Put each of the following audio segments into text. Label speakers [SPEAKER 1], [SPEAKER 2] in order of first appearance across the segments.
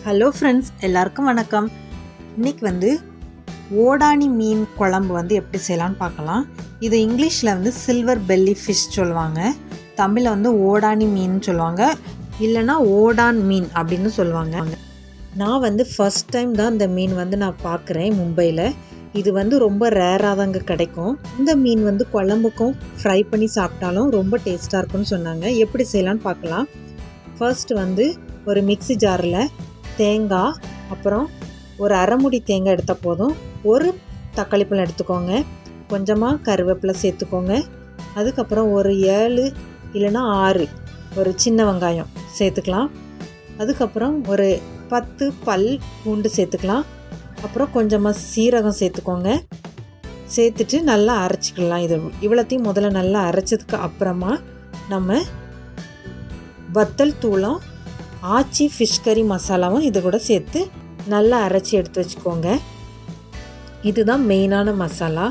[SPEAKER 1] hello friends எல்லாருக்கும் வணக்கம் இன்னைக்கு வந்து ஓடானி மீன் குழம்பு வந்து எப்படி செய்யலாம்னு பார்க்கலாம் இது இங்கிலீஷில் வந்து சில்வர் பெல்லி ஃபிஷ் சொல்லுவாங்க தமிழில் வந்து ஓடானி மீன் சொல்லுவாங்க இல்லைன்னா ஓடான் மீன் அப்படின்னு சொல்லுவாங்க நான் வந்து ஃபர்ஸ்ட் டைம் தான் இந்த மீன் வந்து நான் பார்க்குறேன் மும்பையில் இது வந்து ரொம்ப ரேராக தாங்க கிடைக்கும் இந்த மீன் வந்து குழம்புக்கும் ஃப்ரை பண்ணி சாப்பிட்டாலும் ரொம்ப டேஸ்ட்டாக இருக்கும்னு சொன்னாங்க எப்படி செய்யலாம்னு பார்க்கலாம் ஃபர்ஸ்ட் வந்து ஒரு மிக்ஸி ஜாரில் தேங்காய் அப்புறம் ஒரு அரைமுடி தேங்காய் எடுத்தால் போதும் ஒரு தக்காளி பழம் எடுத்துக்கோங்க கொஞ்சமாக கருவேப்பிலை சேர்த்துக்கோங்க அதுக்கப்புறம் ஒரு ஏழு இல்லைன்னா ஆறு ஒரு சின்ன வெங்காயம் சேர்த்துக்கலாம் அதுக்கப்புறம் ஒரு பத்து பல் பூண்டு சேர்த்துக்கலாம் அப்புறம் கொஞ்சமாக சீரகம் சேர்த்துக்கோங்க சேர்த்துட்டு நல்லா அரைச்சிக்கலாம் இது இவ்வளோத்தையும் முதல்ல நல்லா அரைச்சதுக்கு அப்புறமா நம்ம வத்தல் தூளும் ஆச்சி ஃபிஷ் கறி மசாலாவும் இது கூட சேர்த்து நல்லா அரைச்சி எடுத்து வச்சுக்கோங்க இதுதான் மெயினான மசாலா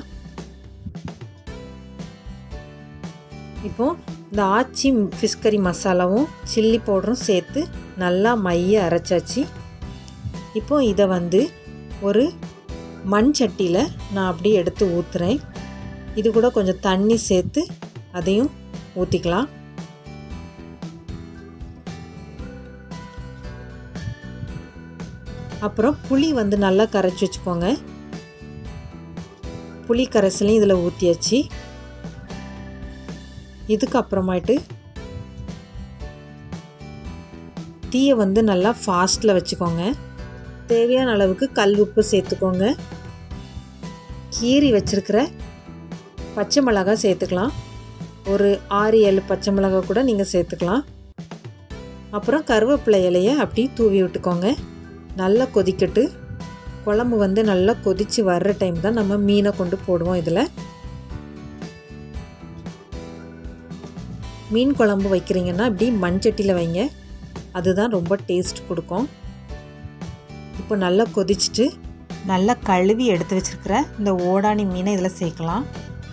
[SPEAKER 1] இப்போ இந்த ஆச்சி ஃபிஷ் கறி மசாலாவும் சில்லி பவுடரும் சேர்த்து நல்லா மைய அரைச்சாச்சு இப்போ இதை வந்து ஒரு மண் சட்டியில் நான் அப்படியே எடுத்து ஊற்றுறேன் இது கூட கொஞ்சம் தண்ணி சேர்த்து அதையும் ஊற்றிக்கலாம் அப்புறம் புளி வந்து நல்லா கரைச்சி வச்சுக்கோங்க புளி கரைசலையும் இதில் ஊற்றியாச்சு இதுக்கு அப்புறமாயிட்டு தீயை வந்து நல்லா ஃபாஸ்ட்டில் வச்சுக்கோங்க தேவையான அளவுக்கு கல் உப்பு சேர்த்துக்கோங்க கீரி வச்சுருக்கிற பச்சை மிளகா சேர்த்துக்கலாம் ஒரு ஆறு ஏழு பச்சை மிளகா கூட நீங்கள் சேர்த்துக்கலாம் அப்புறம் கருவேப்பிலை இலையை அப்படி தூவி விட்டுக்கோங்க நல்லா கொதிக்கட்டு குழம்பு வந்து நல்லா கொதித்து வர்ற டைம் தான் நம்ம மீனை கொண்டு போடுவோம் இதில் மீன் குழம்பு வைக்கிறீங்கன்னா இப்படி மண்சட்டியில் வைங்க அதுதான் ரொம்ப டேஸ்ட் கொடுக்கும் இப்போ நல்லா கொதிச்சுட்டு நல்லா கழுவி எடுத்து வச்சுருக்கிற இந்த ஓடானி மீனை இதில் சேர்க்கலாம்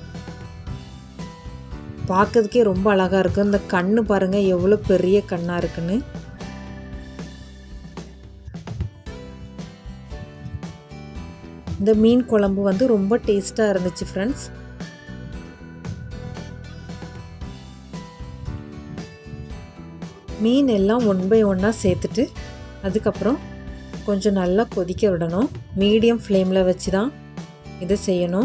[SPEAKER 1] பார்க்கறதுக்கே ரொம்ப அழகாக இருக்குது இந்த கண்ணு பாருங்கள் எவ்வளோ பெரிய கண்ணாக இருக்குன்னு இந்த மீன் குழம்பு வந்து ரொம்ப டேஸ்ட்டாக இருந்துச்சு ஃப்ரெண்ட்ஸ் மீன் எல்லாம் ஒன் பை ஒன்னாக சேர்த்துட்டு அதுக்கப்புறம் கொஞ்சம் நல்லா கொதிக்க விடணும் மீடியம் ஃப்ளேமில் வச்சு தான் இதை செய்யணும்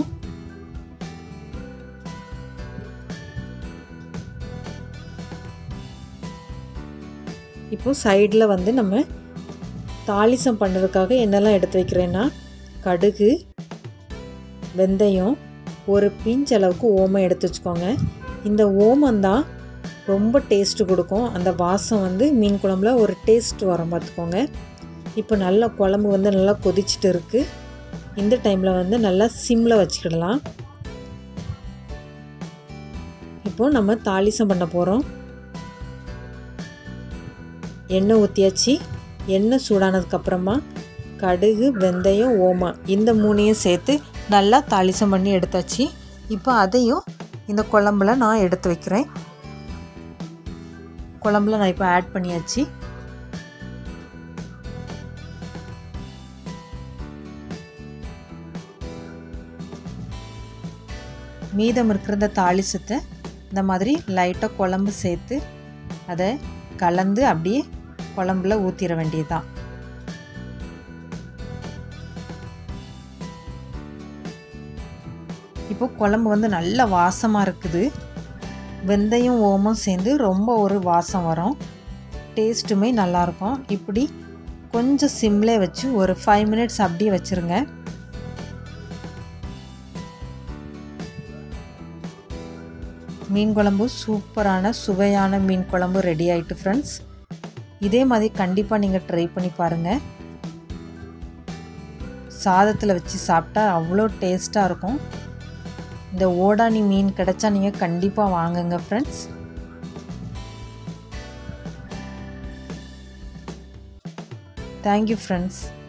[SPEAKER 1] இப்போ சைடில் வந்து நம்ம தாளிசம் பண்ணுறதுக்காக என்னெல்லாம் எடுத்து வைக்கிறேன்னா கடுகு வெந்தயம் ஒரு பிஞ்ச் அளவுக்கு ஓமம் எடுத்து வச்சுக்கோங்க இந்த ஓமம் தான் ரொம்ப டேஸ்ட்டு கொடுக்கும் அந்த வாசம் வந்து மீன் குழம்புல ஒரு டேஸ்ட் வரும் பார்த்துக்கோங்க இப்போ நல்லா குழம்பு வந்து நல்லா கொதிச்சுட்டு இருக்குது இந்த டைமில் வந்து நல்லா சிம்மில் வச்சுக்கிடலாம் இப்போ நம்ம தாளிசம் பண்ண போகிறோம் எண்ணெய் ஊற்றியாச்சு எண்ணெய் சூடானதுக்கப்புறமா கடுகு வெந்தயம் ஓமம் இந்த மூணையும் சேர்த்து நல்லா தாளிசம் பண்ணி எடுத்தாச்சு இப்போ அதையும் இந்த குழம்புல நான் எடுத்து வைக்கிறேன் குழம்புல நான் இப்போ ஆட் பண்ணியாச்சு மீதம் இருக்கிற இந்த தாளிசத்தை இந்த மாதிரி லைட்டாக குழம்பு சேர்த்து அதை கலந்து அப்படியே குழம்புல ஊற்றிட வேண்டியதுதான் இப்போ குழம்பு வந்து நல்ல வாசமாக இருக்குது வெந்தயம் ஓமம் சேர்ந்து ரொம்ப ஒரு வாசம் வரும் டேஸ்ட்டுமே நல்லாயிருக்கும் இப்படி கொஞ்சம் சிம்லே வச்சு ஒரு ஃபைவ் மினிட்ஸ் அப்படியே வச்சுருங்க மீன் குழம்பு சூப்பரான சுவையான மீன் குழம்பு ரெடி ஆயிட்டு ஃப்ரெண்ட்ஸ் இதே மாதிரி கண்டிப்பாக நீங்கள் ட்ரை பண்ணி பாருங்கள் சாதத்தில் வச்சு சாப்பிட்டா அவ்வளோ டேஸ்ட்டாக இருக்கும் இந்த ஓடானி மீன் கிடச்சா நீங்கள் கண்டிப்பாக வாங்குங்க ஃப்ரெண்ட்ஸ் தேங்க்யூ ஃப்ரெண்ட்ஸ்